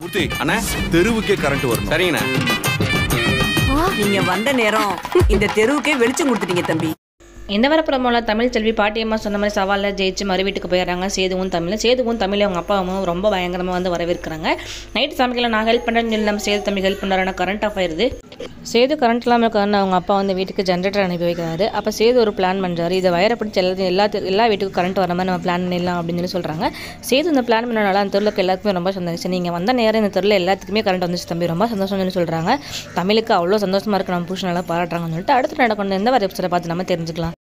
மூர்த்தி அண்ணா தெருவுக்கே current வரணும் சரிங்கண்ணா நீங்க வந்த நேரம் இந்த தெருவுக்கே வெளிச்சம் கொடுத்துட்டீங்க தம்பி இந்த வரப்புறமோல தமிழ் செல்வி பாட்டியம்மா சொன்ன மாதிரி சவாலில் ஜெயிச்சு மறு வீட்டுக்கு போயிடுறாங்க சேதுவும் தமிழ் சேதுவும் தமிழ் அவங்க அப்பா அம்மாவும் ரொம்ப பயங்கரமாக வந்து வரவேற்கிறாங்க நைட்டு சமைக்கல நான் ஹெல்ப் பண்ணுறேன்னு சொல்லி நம்ம சேது தம்பி ஹெல்ப் பண்ணுறாரு கரண்ட் ஆஃப் ஆயிருது சேது கரண்ட் இல்லாமல் இருக்காருன்னு அவங்க அப்பா வந்து வீட்டுக்கு ஜென்ரேட்டர் அனுப்பி வைக்கிறாரு அப்போ சேது ஒரு பிளான் பண்ணுறாரு இதை வயரை பிடிச்சி எல்லாத்தையும் எல்லா தெரு- எல்லா வீட்டுக்கும் கரண்ட் வர மாதிரி நம்ம பிளான் பண்ணிடலாம் அப்படின்னு சொல்லி சொல்கிறாங்க சேது இந்த பிளான் பண்ணனால அந்த தெருவுக்கு எல்லாத்துக்குமே ரொம்ப சந்தோஷம் நீங்கள் வந்த நேரம் இந்த தெருவில் எல்லாத்துக்குமே கரண்ட் வந்துச்சு தம்பி ரொம்ப சந்தோஷம்னு சொல்லி சொல்கிறாங்க தமிழுக்கு அவ்வளோ சந்தோஷமாக இருக்கு நம்ம புருஷன் நல்லா பாராட்டுறாங்கன்னு சொல்லிட்டு அடுத்து நடக்கணும் எந்த வர எபிசோட பார்த்து நம்ம தெரிஞ்சுக்கலாம்